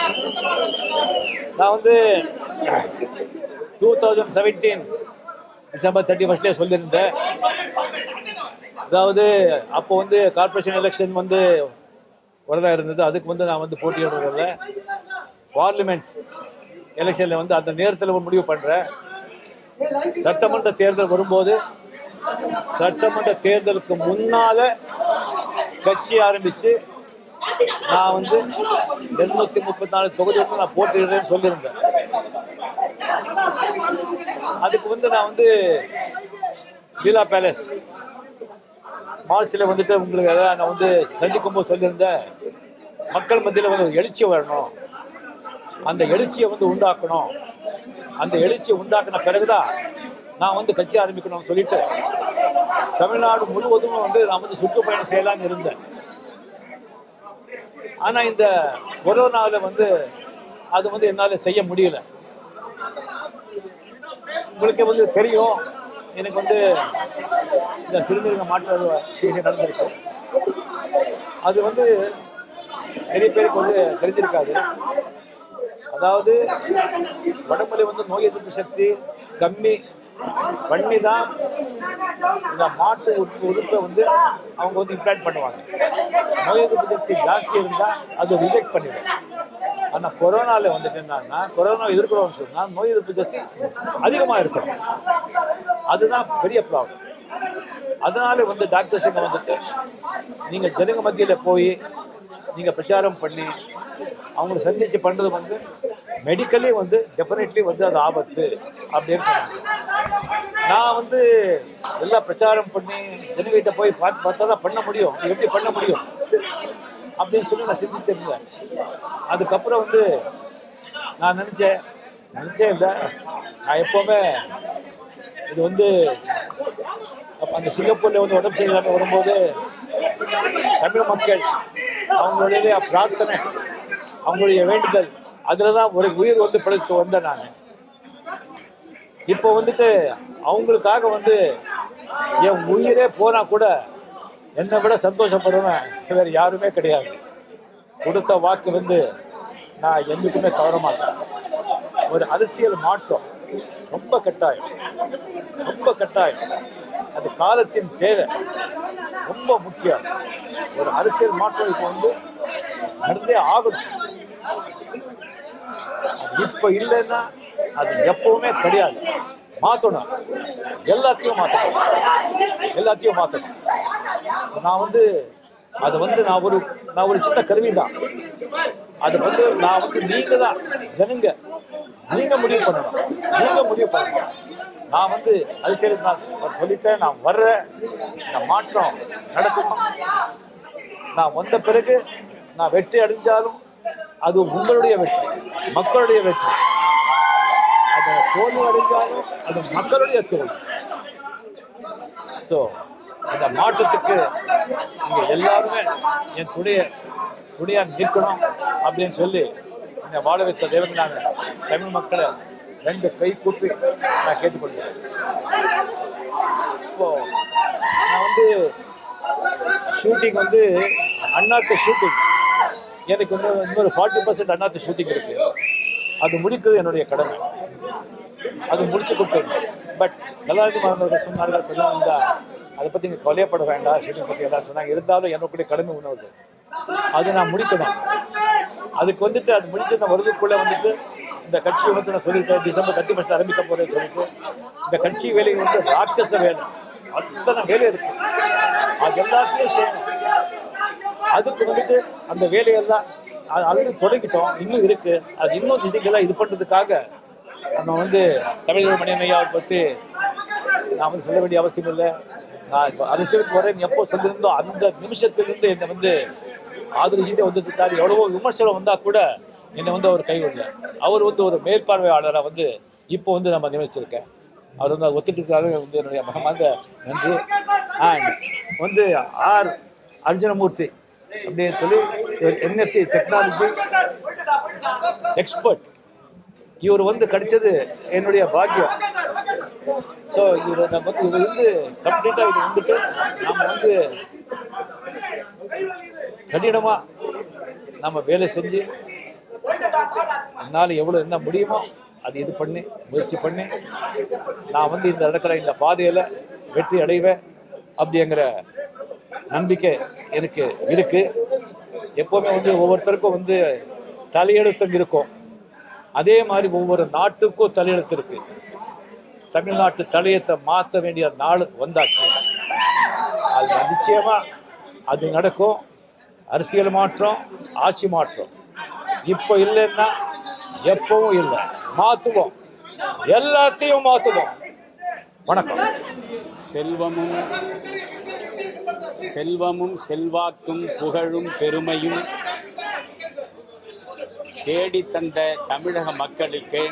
நான் வந்து two thousand seventeen December thirty ஃபர்ஸ்ட்லேயே சொல்லியிருந்தேன் அதாவது அப்போ வந்து கார்ப்பரேஷன் எலெக்ஷன் வந்து வரதா இருந்தது அதுக்கு வந்து நான் வந்து போட்டியிடுறதில்ல பார்லிமெண்ட் எலெக்ஷனில் வந்து அந்த நேரத்தில் ஒரு முடிவு பண்ணுறேன் சட்டமன்ற தேர்தல் வரும்போது சட்டமன்ற தேர்தலுக்கு முன்னால கட்சி ஆரம்பிச்சு நான் வந்து இருநூத்தி முப்பத்தி நாலு தொகுதிகளுக்கு நான் போட்டியிடுறேன்னு சொல்லியிருந்தேன் அதுக்கு வந்து நான் வந்து லீலா பேலஸ் மார்ச்சில் வந்துட்டு உங்களுக்கு எல்லாம் நான் வந்து சந்திக்கும் போது சொல்லியிருந்தேன் மக்கள் மத்தியில் வந்து ஒரு எழுச்சி வரணும் அந்த எழுச்சியை வந்து உண்டாக்கணும் அந்த எழுச்சியை உண்டாக்கின பிறகுதான் நான் வந்து கட்சி ஆரம்பிக்கணும்னு சொல்லிட்டு தமிழ்நாடு முழுவதும் வந்து நான் வந்து சுற்றுப்பயணம் செய்யலாம்னு இருந்தேன் ஆனால் இந்த கொரோனாவில் வந்து அது வந்து என்னால் செய்ய முடியல உங்களுக்கு வந்து தெரியும் எனக்கு வந்து இந்த சிறுநீரக மாற்று அறுவை சிகிச்சை நடந்திருக்கு அது வந்து நிறைய பேருக்கு வந்து தெரிஞ்சிருக்காது அதாவது உடம்புல வந்து நோய் எதிர்ப்பு சக்தி கம்மி பண்ணி தான் இந்த மாட்டு உறுப்பு உறுப்பை வந்து அவங்க வந்து இம்ப்ளான்ட் பண்ணுவாங்க நோய் எதிர்ப்பு சக்தி ஜாஸ்தி இருந்தால் அது ரிஜெக்ட் பண்ணிடும் ஆனால் கொரோனாவில் வந்துட்டு என்னன்னா கொரோனா எதிர்க்கிறோம்னு சொன்னால் நோய் எதிர்ப்பு சக்தி அதிகமாக இருக்கணும் அதுதான் பெரிய ப்ராப்ளம் அதனால வந்து டாக்டர்ஸ் இங்கே வந்துட்டு நீங்கள் ஜனங்க மத்தியில் போய் நீங்கள் பிரச்சாரம் பண்ணி அவங்கள சந்திச்சு பண்ணுறது வந்து மெடிக்கலி வந்து டெஃபினெட்லி வந்து அது ஆபத்து அப்படின்னு சொன்னாங்க நான் வந்து எல்லாம் பிரச்சாரம் பண்ணி ஜனங்கிட்ட போய் பார்த்து பார்த்தா தான் பண்ண முடியும் எப்படி பண்ண முடியும் அப்படின்னு சொல்லி நான் சிந்திச்சிருந்தேன் அதுக்கப்புறம் வந்து நான் நினச்சேன் நினச்சே இல்லை நான் எப்போவுமே இது வந்து அப்போ அந்த சிங்கப்பூரில் வந்து உடம்பு சரியில்லாமல் வரும்போது தமிழ் மக்கள் அவங்களுடைய பிரார்த்தனை அவங்களுடைய வேண்டுதல் அதில் தான் ஒரு உயிர் வந்து பிழைத்து வந்தேன் நான் இப்போ வந்துட்டு அவங்களுக்காக வந்து என் உயிரே போனா கூட என்னை விட சந்தோஷப்படுவேன் வேறு யாருமே கிடையாது கொடுத்த வாக்கு வந்து நான் என்றைக்குமே தவற மாட்டேன் ஒரு அரசியல் மாற்றம் ரொம்ப கட்டாயம் ரொம்ப கட்டாயம் அது காலத்தின் தேவை ரொம்ப முக்கியம் ஒரு அரசியல் மாற்றம் இப்போ வந்து நடந்தே ஆகணும் அது இப்போ இல்லைன்னா அது எப்பவுமே கிடையாது மாற்றணும் எல்லாத்தையும் மாற்றணும் எல்லாத்தையும் மாற்றணும் நான் வந்து அது வந்து நான் ஒரு நான் ஒரு சின்ன கருவி தான் அது வந்து நான் வந்து நீங்க தான் ஜனங்க நீங்க முடிவு பண்ணணும் நீங்க முடிவு பண்ணணும் நான் வந்து அரசியல் நான் சொல்லிட்டேன் நான் வர்றேன் இந்த மாற்றம் நடக்கணும் நான் வந்த பிறகு நான் வெற்றி அடைஞ்சாலும் அது உங்களுடைய வெற்றி மக்களுடைய வெற்றி அது தோல்வி அடைஞ்சாலும் அது மக்களுடைய தோல்வி ஸோ இந்த மாற்றத்துக்கு நீங்க எல்லாருமே என் துணைய துணையா நிற்கணும் அப்படின்னு சொல்லி இந்த வாழ வைத்த தேவங்க நாங்கள் தமிழ் மக்களை ரெண்டு கை கூப்பி நான் கேட்டுக்கொள்கிறேன் இப்போ நான் வந்து ஷூட்டிங் வந்து அண்ணாத்த ஷூட்டிங் எனக்கு வந்து இன்னொரு ஃபார்ட்டி பர்சன்ட் அண்ணாத்த ஷூட்டிங் இருக்கு அது முடிக்கிறது என்னுடைய கடமை அது முடிச்சு கொடுத்துருந்தேன் பட் கலாநிதி மறந்தவர்கள் சொன்னார்கள் பிரதமர் இந்த அதை பற்றி இங்கே கவலையப்பட வேண்டாம் ஷூட்டிங் பற்றி எல்லாம் சொன்னாங்க இருந்தாலும் என்னுடைய கடமை உணவு அது நான் முடிக்கணும் அதுக்கு வந்துட்டு அது முடிஞ்சு நான் வருதுக்குள்ளே வந்துட்டு இந்த கட்சி வந்து நான் சொல்லியிருக்கேன் டிசம்பர் தேர்ட்டி ஃபஸ்ட் ஆரம்பிக்க போறேன்னு சொல்லிட்டு இந்த கட்சி வேலை வந்து ராட்சச வேலை அத்தனை வேலை இருக்கு அது எல்லாத்தையும் செய்யணும் அதுக்கு வந்துட்டு அந்த வேலையெல்லாம் அது ஆல்ரெடி தொடங்கிட்டோம் இன்னும் இருக்கு அது இன்னும் இதுக்கெல்லாம் இது பண்ணுறதுக்காக நம்ம வந்து தமிழக மணியன் ஐயாவை பற்றி நான் வந்து சொல்ல வேண்டிய அவசியம் இல்லை நான் இப்போ அரசியலுக்கு வரேன் எப்போ சொல்லியிருந்தோம் அந்த நிமிஷத்திலிருந்து என்னை வந்து ஆதரிச்சுட்டே வந்துட்டு இருக்காரு எவ்வளவோ விமர்சனம் வந்தால் கூட என்னை வந்து அவர் கைவிடல அவர் வந்து ஒரு மேற்பார்வையாளராக வந்து இப்போ வந்து நம்ம நியமிச்சிருக்கேன் அவர் வந்து ஒத்துட்டு இருக்காரு வந்து என்னுடைய மகமார்ந்த நன்றி அண்ட் வந்து ஆர் அர்ஜுனமூர்த்தி அப்படின்னு சொல்லி என்எஃப்சி டெக்னாலஜி எக்ஸ்பர்ட் இவர் வந்து கிடைச்சது என்னுடைய பாக்கியம் ஸோ இவர் நம்ம வந்து இவர் வந்து கம்ப்ளீட்டாக இது வந்துட்டு நாம் வந்து கடினமாக நம்ம வேலை செஞ்சு என்னால் எவ்வளோ என்ன முடியுமோ அது இது பண்ணி முயற்சி பண்ணி நான் வந்து இந்த இடத்துல இந்த பாதையில் வெற்றி அடைவேன் அப்படிங்கிற நம்பிக்கை எனக்கு இருக்கு எப்போவுமே வந்து ஒவ்வொருத்தருக்கும் வந்து தலையெழுத்தம் இருக்கும் அதே மாதிரி ஒவ்வொரு நாட்டுக்கும் தலையெழுத்து இருக்கு தமிழ்நாட்டு தலையத்தை மாற்ற வேண்டிய நாள் வந்தாச்சு அது நிச்சயமா அது நடக்கும் அரசியல் மாற்றம் ஆட்சி மாற்றம் இப்போ இல்லைன்னா எப்பவும் இல்லை மாற்றுவோம் எல்லாத்தையும் மாற்றுவோம் வணக்கம் செல்வமும் செல்வமும் செல்வாக்கும் புகழும் பெருமையும் தேடித் தந்த தமிழக மக்களுக்கு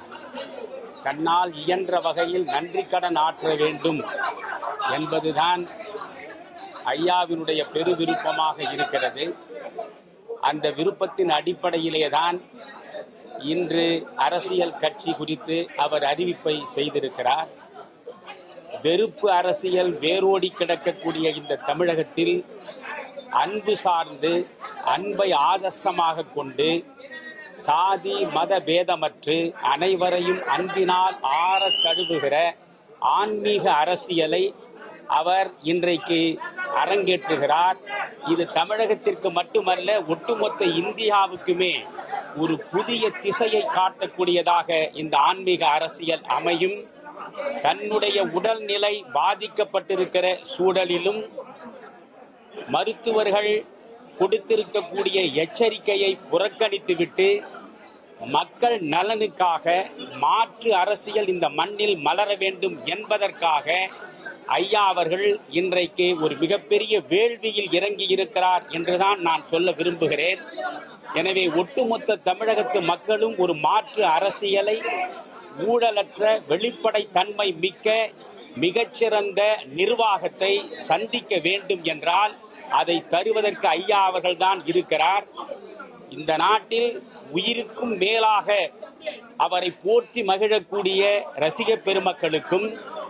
தன்னால் இயன்ற வகையில் நன்றி கடன் ஆற்ற வேண்டும் என்பதுதான் ஐயாவினுடைய பெரு விருப்பமாக இருக்கிறது அந்த விருப்பத்தின் அடிப்படையிலே தான் இன்று அரசியல் கட்சி குறித்து அவர் அறிவிப்பை செய்திருக்கிறார் வெறுப்பு அரசியல் வேரோடி கிடக்கக்கூடிய இந்த தமிழகத்தில் அன்பு சார்ந்து அன்பை ஆதர்சமாக கொண்டு சாதி மத பேதமற்று அனைவரையும் அன்பினால் ஆற தழுவுகிற ஆன்மீக அரசியலை அவர் இன்றைக்கு அரங்கேற்றுகிறார் இது தமிழகத்திற்கு மட்டுமல்ல ஒட்டுமொத்த இந்தியாவுக்குமே ஒரு புதிய திசையை காட்டக்கூடியதாக இந்த ஆன்மீக அரசியல் அமையும் தன்னுடைய உடல்நிலை பாதிக்கப்பட்டிருக்கிற சூழலிலும் மருத்துவர்கள் கொடுத்திருக்கக்கூடிய எச்சரிக்கையை புறக்கணித்துவிட்டு மக்கள் நலனுக்காக மாற்று அரசியல் இந்த மண்ணில் மலர வேண்டும் என்பதற்காக ஐயா அவர்கள் இன்றைக்கு ஒரு மிகப்பெரிய வேள்வியில் இறங்கி இருக்கிறார் என்றுதான் நான் சொல்ல விரும்புகிறேன் எனவே ஒட்டுமொத்த தமிழகத்து மக்களும் ஒரு மாற்று அரசியலை ஊழலற்ற வெளிப்படை தன்மை மிக்க மிகச்சிறந்த நிர்வாகத்தை சந்திக்க வேண்டும் என்றால் அதை தருவதற்கு ஐயா அவர்கள்தான் இருக்கிறார் இந்த நாட்டில் உயிருக்கும் மேலாக அவரை போற்றி மகிழக்கூடிய ரசிக பெருமக்களுக்கும்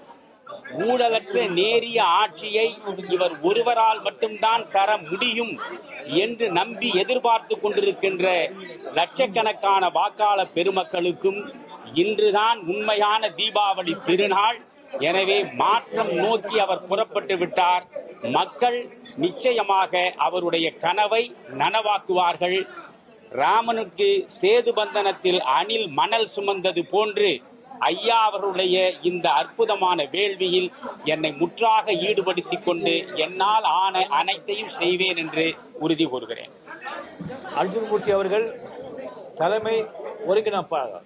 ஊழலற்ற நேரிய ஆட்சியை இவர் ஒருவரால் மட்டும்தான் தர முடியும் என்று நம்பி எதிர்பார்த்து கொண்டிருக்கின்ற லட்சக்கணக்கான வாக்காளர் பெருமக்களுக்கும் இன்றுதான் உண்மையான தீபாவளி திருநாள் எனவே மாற்றம் நோக்கி அவர் புறப்பட்டு விட்டார் மக்கள் நிச்சயமாக அவருடைய கனவை நனவாக்குவார்கள் ராமனுக்கு சேது பந்தனத்தில் அணில் மணல் சுமந்தது போன்று ஐயா அவர்களுடைய இந்த அற்புதமான வேள்வியில் என்னை முற்றாக ஈடுபடுத்திக் கொண்டு என்னால் ஆன அனைத்தையும் செய்வேன் என்று உறுதி கூறுகிறேன் அர்ஜுன்மூர்த்தி அவர்கள் தலைமை ஒருங்கிணைப்பாளர்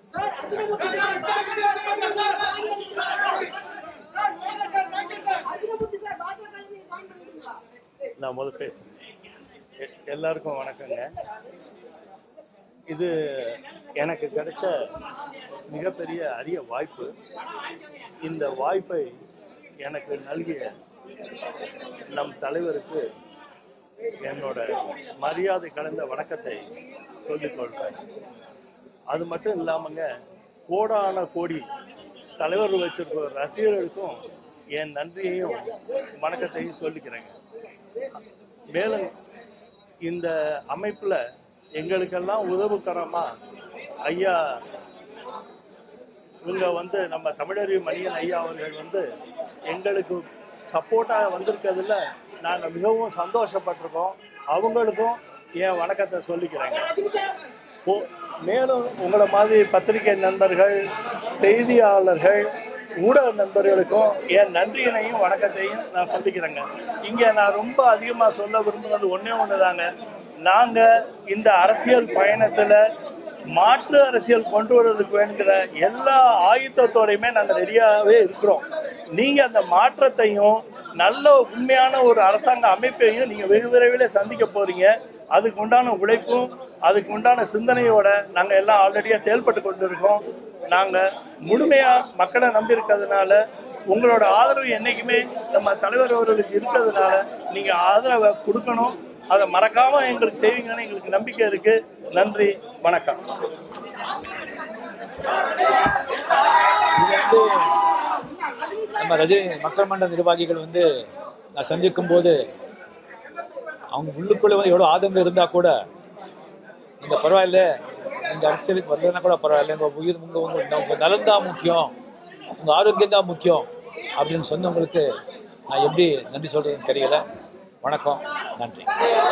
நான் முதல் பேசுறேன் எ- எல்லாருக்கும் வணக்கங்க இது எனக்கு கிடைச்ச மிகப்பெரிய அரிய வாய்ப்பு இந்த வாய்ப்பை எனக்கு நல்கிய நம் தலைவருக்கு என்னோட மரியாதை கலந்த வணக்கத்தை சொல்லிக் கொள்றேன் அது மட்டும் இல்லாமங்க கோடான கோடி தலைவர் வச்சிருக்கிற ரசிகர்களுக்கும் என் நன்றியையும் வணக்கத்தையும் சொல்லிக்கிறேங்க மேலும் இந்த அமைப்பில் எங்களுக்கெல்லாம் உதவுக்கரமா ஐயா இவங்க வந்து நம்ம தமிழறிவு மணியன் ஐயா அவர்கள் வந்து எங்களுக்கு சப்போர்ட்டாக வந்திருக்கிறதுல நாங்கள் மிகவும் சந்தோஷப்பட்டிருக்கோம் அவங்களுக்கும் என் வணக்கத்தை சொல்லிக்கிறேங்க போ- மேலும் உங்களை மாதிரி பத்திரிகை நண்பர்கள் செய்தியாளர்கள் ஊடக நண்பர்களுக்கும் என் நன்றியினையும் வணக்கத்தையும் நான் சொல்லிக்கிறேங்க இங்கே நான் ரொம்ப அதிகமாக சொல்ல விரும்புறது ஒன்றே ஒன்று தாங்க நாங்கள் இந்த அரசியல் பயணத்தில் மாற்று அரசியல் கொண்டு வர்றதுக்கு வேணுங்கிற எல்லா ஆயுத்தத்தோடையுமே நாங்கள் ரெடியாகவே இருக்கிறோம் நீங்கள் அந்த மாற்றத்தையும் நல்ல உண்மையான ஒரு அரசாங்க அமைப்பையும் நீங்கள் வெகு விரைவில் சந்திக்க போகிறீங்க அதுக்கு உண்டான உழைப்பும் அதுக்கு உண்டான சிந்தனையோட நாங்கள் எல்லாம் ஆல்ரெடியாக செயல்பட்டு கொண்டு இருக்கோம் நாங்கள் முழுமையாக மக்களை நம்பி இருக்கிறதுனால உங்களோட ஆதரவு என்றைக்குமே நம்ம தலைவர் அவர்களுக்கு இருக்கிறதுனால நீங்கள் ஆதரவை கொடுக்கணும் அதை மறக்காமல் எங்களுக்கு செய்வீங்கன்னு எங்களுக்கு நம்பிக்கை இருக்குது நன்றி வணக்கம் இது வந்து நம்ம ரஜினி மக்கள் மன்ற நிர்வாகிகள் வந்து நான் சந்திக்கும் போது அவங்க உள்ளுக்குள்ள வந்து எவ்வளோ ஆதங்கம் இருந்தா கூட இந்த பரவாயில்ல இந்த அரசியலுக்கு வரலன்னா கூட பரவாயில்ல உங்கள் உயிர் உங்கள் உங்கள் உங்கள் நலன் தான் முக்கியம் உங்கள் ஆரோக்கியம் தான் முக்கியம் அப்படின்னு சொன்னவங்களுக்கு நான் எப்படி நன்றி சொல்கிறதுன்னு தெரியல வணக்கம் நன்றி